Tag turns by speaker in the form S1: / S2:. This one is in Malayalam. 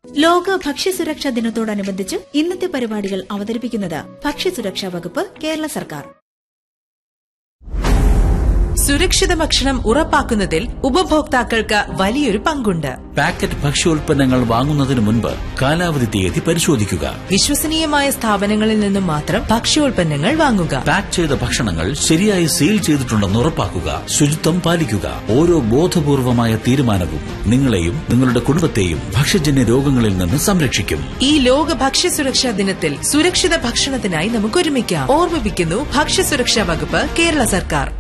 S1: ലോക ഭക്ഷ്യസുരക്ഷാ ദിനത്തോടനുബന്ധിച്ച് ഇന്നത്തെ പരിപാടികൾ അവതരിപ്പിക്കുന്നത് ഭക്ഷ്യസുരക്ഷാ വകുപ്പ് കേരള സർക്കാർ
S2: സുരക്ഷിത ഭക്ഷണം ഉറപ്പാക്കുന്നതിൽ ഉപഭോക്താക്കൾക്ക് വലിയൊരു പങ്കുണ്ട്
S3: പാക്കറ്റ് ഭക്ഷ്യോൽപ്പന്നങ്ങൾ വാങ്ങുന്നതിന് മുൻപ് കാലാവധി തീയതി പരിശോധിക്കുക
S2: വിശ്വസനീയമായ സ്ഥാപനങ്ങളിൽ നിന്നും മാത്രം ഭക്ഷ്യോൽപ്പന്നങ്ങൾ വാങ്ങുക
S3: പാക്ക് ചെയ്ത ഭക്ഷണങ്ങൾ ശരിയായി സീൽ ചെയ്തിട്ടുണ്ടെന്ന് ഉറപ്പാക്കുക ശുചിത്വം പാലിക്കുക ഓരോ ബോധപൂർവമായ തീരുമാനവും നിങ്ങളെയും നിങ്ങളുടെ കുടുംബത്തെയും ഭക്ഷ്യജന്യ രോഗങ്ങളിൽ നിന്ന് സംരക്ഷിക്കും
S2: ഈ ലോക ഭക്ഷ്യസുരക്ഷാ ദിനത്തിൽ സുരക്ഷിത ഭക്ഷണത്തിനായി നമുക്ക് ഒരുമിക്കാം ഓർമ്മിപ്പിക്കുന്നു ഭക്ഷ്യസുരക്ഷാ വകുപ്പ് കേരള സർക്കാർ